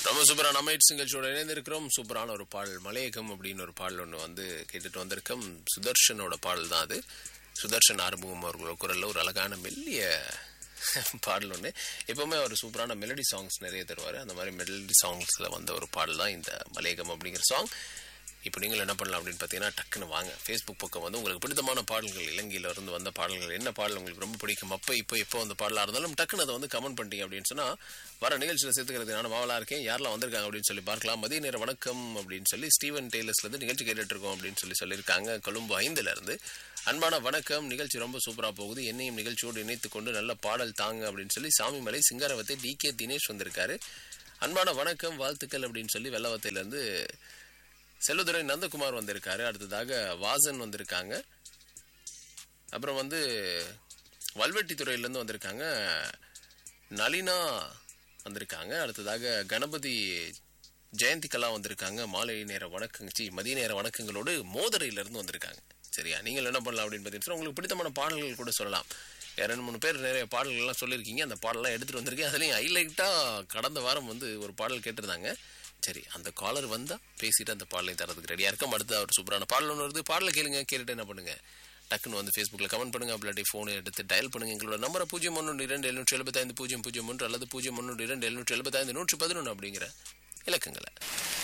ரொம்ப சூப்பரான அமைட் நிகழ்ச்சியோட இணைந்திருக்கிறோம் சூப்பரான ஒரு பாடல் மலையகம் அப்படின்னு ஒரு பாடல் ஒன்று வந்து கேட்டுட்டு வந்திருக்கோம் சுதர்ஷனோட பாடல் தான் அது சுதர்ஷன் ஆறுமுகம் அவர்களோட குரல்ல ஒரு அழகான மெல்லிய பாடல் ஒன்று எப்பவுமே அவர் சூப்பரான மெலடி சாங்ஸ் நிறைய தருவார் அந்த மாதிரி மெலடி சாங்ஸில் வந்த ஒரு பாடல் தான் இந்த மலையகம் அப்படிங்கிற சாங் இப்போ நீங்கள் என்ன பண்ணலாம் அப்படின்னு பார்த்தீங்கன்னா டக்குன்னு வாங்க ஃபேஸ்புக் பக்கம் வந்து உங்களுக்கு பிடித்தமான பாடல்கள் இலங்கையில இருந்து வந்த பாடல்கள் என்ன பாடல் உங்களுக்கு ரொம்ப பிடிக்கும் அப்போ இப்போ இப்போ வந்த பாடலாக இருந்தாலும் டக்குன்னு அதை வந்து கமெண்ட் பண்ணிட்டீங்க அப்படின்னு சொன்னால் வர நிகழ்ச்சியில் சேர்த்துக்கிறது நான் மாவலாக இருக்கேன் யாரெல்லாம் வந்திருக்காங்க அப்படின்னு சொல்லி பார்க்கலாம் மதிய நேர வணக்கம் அப்படின்னு சொல்லி ஸ்டீவன் டெய்லர்ஸ்லேருந்து நிகழ்ச்சி கேட்டுட்டு இருக்கோம் அப்படின்னு சொல்லி சொல்லியிருக்காங்க கொழும்பு ஐந்துல இருந்து அன்பான வணக்கம் நிகழ்ச்சி ரொம்ப சூப்பராக போகுது என்னையும் நிகழ்ச்சியோடு இணைத்து கொண்டு நல்ல பாடல் தாங்க அப்படின்னு சொல்லி சாமிமலை சிங்காரவத்தை டி கே தினேஷ் வந்திருக்காரு அன்பான வணக்கம் வாழ்த்துக்கள் அப்படின்னு சொல்லி வெள்ளவத்தையிலேருந்து செல்வதுரை நந்தகுமார் வந்திருக்காரு அடுத்ததாக வாசன் வந்திருக்காங்க அப்புறம் வந்து வல்வெட்டித்துறையிலேருந்து வந்திருக்காங்க நளினா வந்திருக்காங்க அடுத்ததாக கணபதி ஜெயந்தி கலா வந்திருக்காங்க மாலை நேர வணக்கங்க சி மதிய நேர வணக்கங்களோடு மோதரையிலேருந்து வந்திருக்காங்க சரியா நீங்கள் என்ன பண்ணலாம் அப்படின்னு பார்த்தீங்கன்னா உங்களுக்கு பிடித்தமான பாடல்கள் கூட சொல்லலாம் ரெண்டு மூணு பேர் நிறைய பாடல்கள்லாம் சொல்லியிருக்கீங்க அந்த பாடலாம் எடுத்துகிட்டு வந்திருக்கேன் அதுலேயும் ஹைலைட்டாக கடந்த வாரம் வந்து ஒரு பாடல் கேட்டிருந்தாங்க சரி அந்த காலர் வந்தா பேசிட்டு அந்த பாடலை தரதுக்கு ரெடியா இருக்கும் அடுத்து ஒரு சூப்பரான பாடல் ஒன்று வருது பாடலை கேளுங்க கேட்டுட்டு என்ன பண்ணுங்க டக்குன்னு வந்து ஃபேஸ்புக்கில் கமெண்ட் பண்ணுங்க அப்படி ஃபோனை எடுத்து டயல் பண்ணுங்க எங்களோட நம்பரை பூஜ்ஜியம் ஒன்று இரண்டு எழுநூற்றி எழுபத்தைந்து பூஜ்ஜியம் பூஜ்ஜியம் ஒன்று அல்லது பூஜ்ஜியம் ஒன்று இரண்டு எழுநூற்றி எழுபத்தைந்து நூற்றி பதினொன்று அப்படிங்கிற இலக்கங்களை